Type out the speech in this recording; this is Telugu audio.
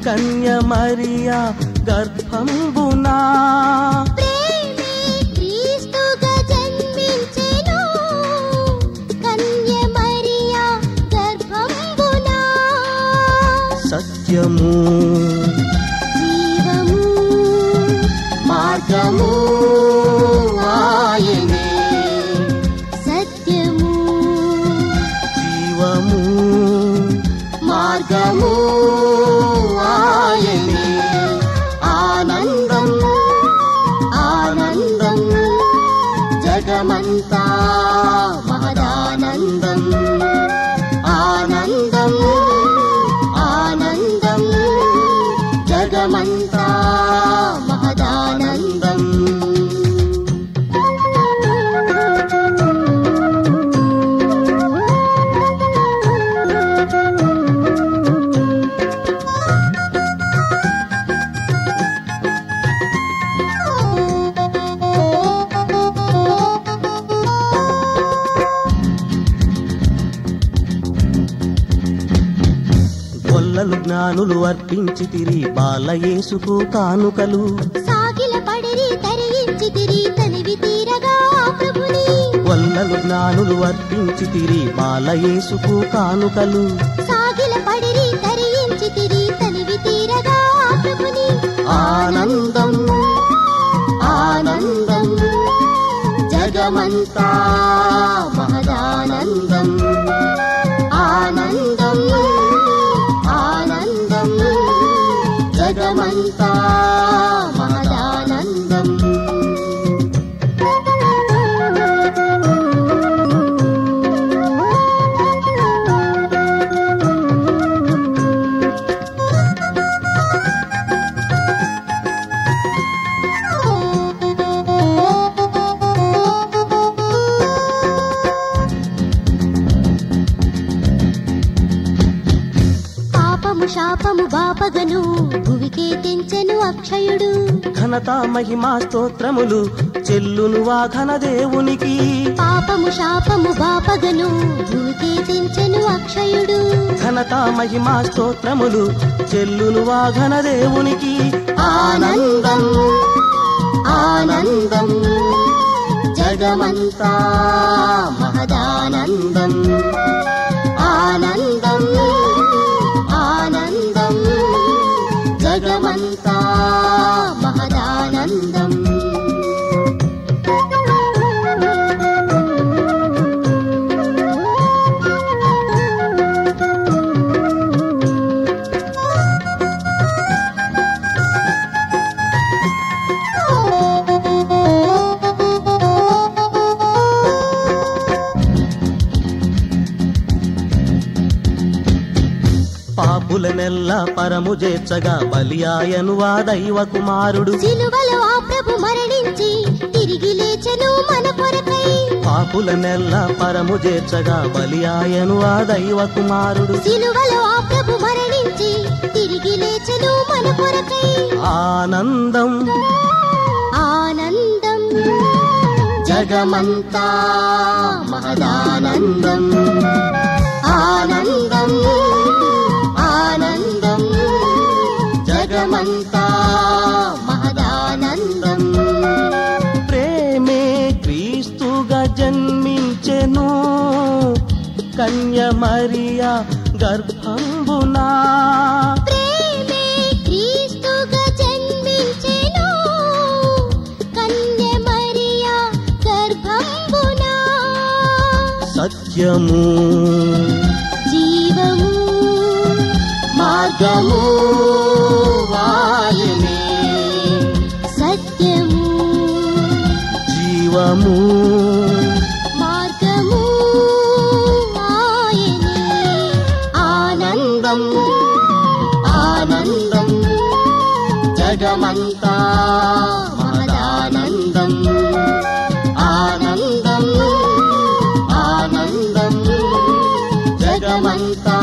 కన్య మరియా గర్భంబునా ప్రేమే క్రీస్తుగా జన్మించెను కన్య మరియా గర్భంబునా సత్యము జీవము మార్గము ఆయనే సత్యము జీవము మార్గము ఆయనే ఆనందం ఆనందం జగమంతా మహదానందం ఆనందం ఆనందం జగమంతా మహదానందం గొల్లలు జ్ఞానులు అర్పించి తిరి బాలయేసుకు కానుకలు సాగిల పడిరి తరించి తిరి తనివి తీరగా ప్రభుని గొల్లలు జ్ఞానులు అర్పించి తిరి బాలయేసుకు కానుకలు సాగిల పడిరి తరించి తిరి తనివి తీరగా ప్రభుని ఆనందం ఆనందం జగమంతా మహదానందం ఆనందం ఆనందం జగమంతా మహదానందం పాపము శాపము బాపగను భువికే తెంచెను అక్షయుడు ఘనత మహిమా స్తోత్రములు చెల్లును వా ఘన దేవునికి పాపము శాపము బాపగను భువికే తెంచెను అక్షయుడు ఘనత మహిమా స్తోత్రములు చెల్లును వా ఘన దేవునికి ఆనందం ఆనందం జగమంతా మహదానందం ఆనందం ఆనందం జగమంతా మహదానందం పాపులనెల్ల పరము చేర్చగా బలియాయను వా దైవ కుమారుడు సిలువలో ఆ ప్రభు మరణించి తిరిగి లేచెను మన కొరకై పాపులనెల్ల పరము చేర్చగా బలియాయను ఆ దైవ కుమారుడు సిలువలో ఆ ప్రభు మరణించి తిరిగి లేచెను మన కొరకై ఆనందం ఆనందం జగమంతా మహదానందం ఆనందం ఆనందం జగమంతా మహదానందం ప్రేమే క్రీస్తుగా జన్మించెను కన్య మరియా గర్భంబునా ప్రేమే క్రీస్తుగా జన్మించెను కన్య మరియా గర్భంబునా సత్యము జీవము మార్గము వాయునే సత్యము జీవము మార్గము ఆయనే ఆనందం ఆనందం జగమంతా మహదానందం ఆనందం ఆనందం జగమంతా